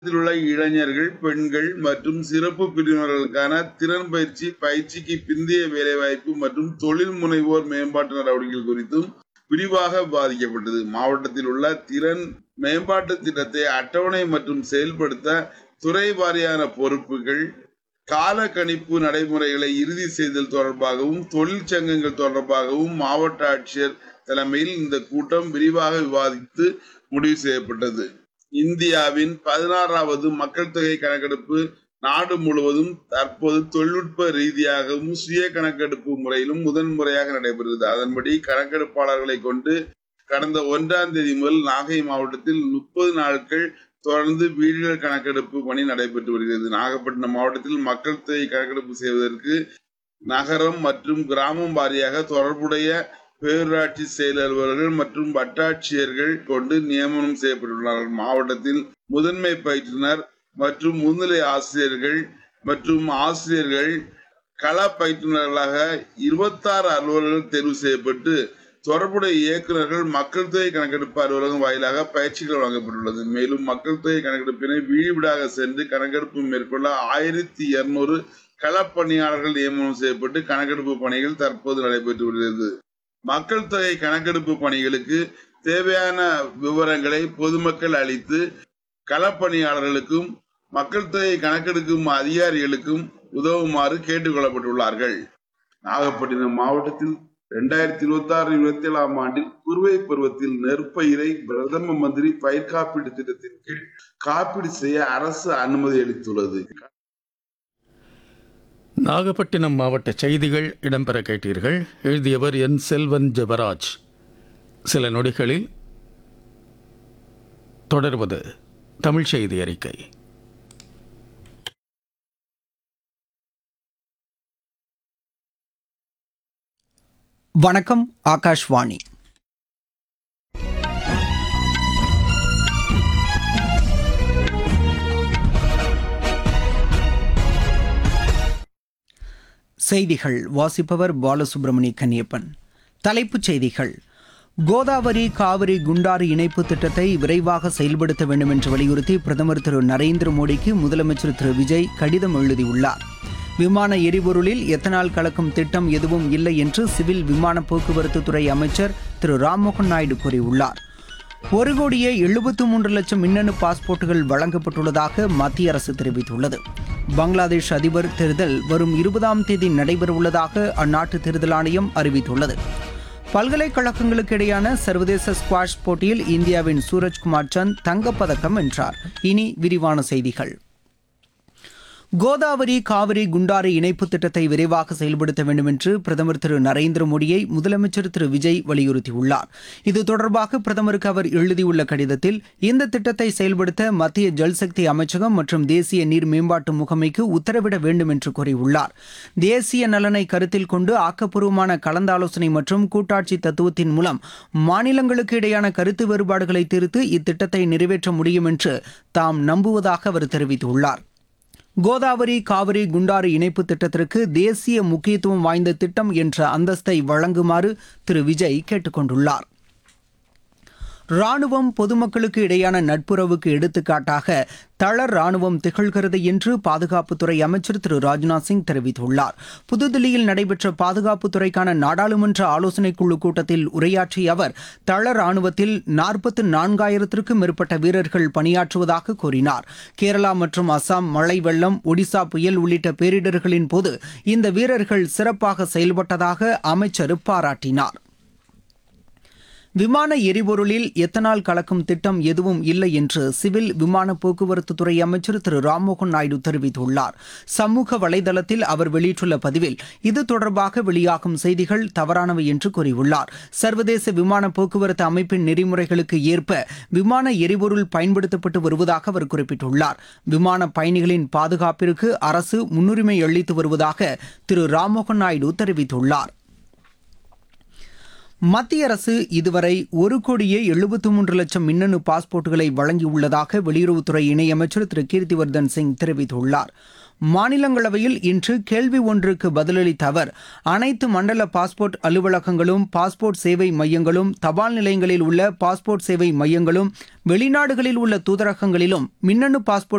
உள்ள இளைஞர்கள் பெண்கள் மற்றும் சிறப்பு பிரிவினர்களுக்கான திறன் பயிற்சி பயிற்சிக்கு பிந்தைய வேலைவாய்ப்பு மற்றும் தொழில் முனைவோர் மேம்பாட்டு நடவடிக்கைகள் குறித்தும் விரிவாக விவாதிக்கப்பட்டது மாவட்டத்தில் உள்ள திறன் மேம்பாட்டு திட்டத்தை அட்டவணை மற்றும் செயல்படுத்த துறை வாரியான பொறுப்புகள் கால கணிப்பு நடைமுறைகளை இறுதி செய்தல் தொடர்பாகவும் தொழிற்சங்கங்கள் தொடர்பாகவும் மாவட்ட ஆட்சியர் தலைமையில் இந்த கூட்டம் விரிவாக விவாதித்து முடிவு செய்யப்பட்டது இந்தியாவின் பதினாறாவது மக்கள் தொகை கணக்கெடுப்பு நாடு முழுவதும் தற்போது தொழில்நுட்ப ரீதியாகவும் சுய கணக்கெடுப்பு முறையிலும் முதன்முறையாக நடைபெறுகிறது அதன்படி கணக்கெடுப்பாளர்களை கொண்டு கடந்த ஒன்றாம் தேதி முதல் நாகை மாவட்டத்தில் முப்பது நாட்கள் தொடர்ந்து வீடுகள் கணக்கெடுப்பு பணி நடைபெற்று வருகிறது நாகப்பட்டினம் மாவட்டத்தில் மக்கள் தொகை கணக்கெடுப்பு செய்வதற்கு நகரம் மற்றும் கிராமம் வாரியாக தொடர்புடைய பேரூராட்சி செயல் அலுவலர்கள் மற்றும் வட்டாட்சியர்கள் கொண்டு நியமனம் செய்யப்பட்டுள்ளார்கள் மாவட்டத்தில் முதன்மை பயிற்றுனர் மற்றும் முன்னிலை ஆசிரியர்கள் மற்றும் ஆசிரியர்கள் கள பயிற்றுனர்களாக இருபத்தாறு அலுவலர்கள் தேர்வு செய்யப்பட்டு தொடர்புடைய இயக்குநர்கள் மக்கள் தொகை கணக்கெடுப்பு அலுவலகம் வாயிலாக பயிற்சிகள் வழங்கப்பட்டுள்ளது மேலும் மக்கள் தொகை கணக்கெடுப்பினை வீடு வீடாக சென்று கணக்கெடுப்பு மேற்கொள்ள ஆயிரத்தி இருநூறு களப்பணியாளர்கள் நியமனம் செய்யப்பட்டு கணக்கெடுப்பு பணிகள் தற்போது நடைபெற்று வருகிறது மக்கள் தொகை கணக்கெடுப்பு பணிகளுக்கு தேவையான விவரங்களை பொதுமக்கள் அளித்து களப்பணியாளர்களுக்கும் மக்கள் தொகை கணக்கெடுக்கும் அதிகாரிகளுக்கும் உதவுமாறு கேட்டுக்கொள்ளப்பட்டுள்ளார்கள் நாகப்பட்டினம் மாவட்டத்தில் இரண்டாயிரத்தி இருபத்தி ஆறு இருபத்தி ஏழாம் ஆண்டில் குறுவை பருவத்தில் நெற்பயிரை பிரதம மந்திரி பயிர் காப்பீடு திட்டத்தின் கீழ் காப்பீடு செய்ய அரசு அனுமதி அளித்துள்ளது நாகப்பட்டினம் மாவட்ட செய்திகள் இடம்பெற கேட்டீர்கள் எழுதியவர் என் செல்வன் ஜெபராஜ் சில நொடிகளில் தொடர்வது தமிழ் செய்தி அறிக்கை வணக்கம் ஆகாஷ்வாணி செய்திகள் வாசிப்பவர் பாலசுப்ரமணிய கன்னியப்பன் தலைப்புச் செய்திகள் கோதாவரி காவிரி குண்டாறு இணைப்பு திட்டத்தை விரைவாக செயல்படுத்த வேண்டும் என்று வலியுறுத்தி பிரதமர் திரு நரேந்திர மோடிக்கு முதலமைச்சர் திரு விஜய் கடிதம் எழுதியுள்ளார் விமான எரிபொருளில் எத்தனால் கலக்கும் திட்டம் எதுவும் இல்லை என்று சிவில் விமான போக்குவரத்து துறை அமைச்சர் திரு ராம்மோகன் நாயுடு கூறியுள்ளார் ஒரு கோடியே எழுபத்து மூன்று லட்சம் மின்னணு பாஸ்போர்ட்டுகள் வழங்கப்பட்டுள்ளதாக மத்திய அரசு தெரிவித்துள்ளது பங்களாதேஷ் அதிபர் தேர்தல் வரும் இருபதாம் தேதி நடைபெறவுள்ளதாக அந்நாட்டு தேர்தல் ஆணையம் அறிவித்துள்ளது பல்கலைக்கழகங்களுக்கு இடையான சர்வதேச ஸ்குவாஷ் போட்டியில் இந்தியாவின் சூரஜ்குமார் சந்த் தங்கப்பதக்கம் வென்றார் இனி விரிவான செய்திகள் கோதாவரி காவிரி குண்டாறு இணைப்பு திட்டத்தை விரைவாக செயல்படுத்த வேண்டும் என்று பிரதமர் திரு நரேந்திர மோடியை முதலமைச்சர் திரு விஜய் வலியுறுத்தியுள்ளார் இது தொடர்பாக பிரதமருக்கு அவர் எழுதியுள்ள கடிதத்தில் இந்த திட்டத்தை செயல்படுத்த மத்திய ஜல்சக்தி அமைச்சகம் மற்றும் தேசிய நீர் மேம்பாட்டு முகமைக்கு உத்தரவிட வேண்டும் என்று கூறியுள்ளார் தேசிய நலனை கருத்தில் கொண்டு ஆக்கப்பூர்வமான கலந்தாலோசனை மற்றும் கூட்டாட்சி தத்துவத்தின் மூலம் மாநிலங்களுக்கு இடையான கருத்து வேறுபாடுகளை தீர்த்து இத்திட்டத்தை நிறைவேற்ற முடியும் என்று தாம் நம்புவதாக அவர் தெரிவித்துள்ளார் கோதாவரி காவிரி குண்டாறு இணைப்பு திட்டத்திற்கு தேசிய முக்கியத்துவம் வாய்ந்த திட்டம் என்ற அந்தஸ்தை வழங்குமாறு திரு விஜய் கேட்டுக்கொண்டுள்ளார் ராணுவம் பொதுமக்களுக்கு இடையான நட்புறவுக்கு எடுத்துக்காட்டாக தளர் ராணுவம் திகழ்கிறது என்று பாதுகாப்புத்துறை அமைச்சர் திரு ராஜ்நாத் சிங் தெரிவித்துள்ளார் புதுதில்லியில் நடைபெற்ற பாதுகாப்புத்துறைக்கான நாடாளுமன்ற ஆலோசனைக் குழு கூட்டத்தில் உரையாற்றிய அவர் தள ராணுவத்தில் நாற்பத்து நான்காயிரத்திற்கும் மேற்பட்ட வீரர்கள் பணியாற்றுவதாக கூறினார் கேரளா மற்றும் அசாம் மழை வெள்ளம் ஒடிசா புயல் உள்ளிட்ட பேரிடர்களின் போது இந்த வீரர்கள் சிறப்பாக செயல்பட்டதாக அமைச்சர் பாராட்டினார் விமான எரிபொருளில் எத்தனால் கலக்கும் திட்டம் எதுவும் இல்லை என்று சிவில் விமான போக்குவரத்து துறை அமைச்சர் திரு ராம்மோகன் நாயுடு தெரிவித்துள்ளார் சமூக வலைதளத்தில் அவர் வெளியிட்டுள்ள பதிவில் இது தொடர்பாக வெளியாகும் செய்திகள் தவறானவை என்று கூறியுள்ளார் சர்வதேச விமான போக்குவரத்து அமைப்பின் நெறிமுறைகளுக்கு ஏற்ப விமான எரிபொருள் பயன்படுத்தப்பட்டு வருவதாக அவர் குறிப்பிட்டுள்ளார் விமான பயணிகளின் பாதுகாப்பிற்கு அரசு முன்னுரிமை அளித்து வருவதாக திரு ராம்மோகன் நாயுடு தெரிவித்துள்ளார் மத்திய அரசு இதுவரை ஒரு கோடியே எழுபத்து மூன்று லட்சம் மின்னணு பாஸ்போர்ட்டுகளை வழங்கியுள்ளதாக வெளியுறவுத்துறை இணையமைச்சர் திரு கீர்த்திவர்தன் சிங் தெரிவித்துள்ளார் மாநிலங்களவையில் இன்று கேள்வி ஒன்றுக்கு பதிலளித்த அவர் அனைத்து மண்டல பாஸ்போர்ட் அலுவலகங்களும் பாஸ்போர்ட் சேவை மையங்களும் தபால் நிலையங்களில் உள்ள பாஸ்போர்ட் சேவை மையங்களும் வெளிநாடுகளில் உள்ள தூதரகங்களிலும் மின்னணு பாஸ்போர்ட்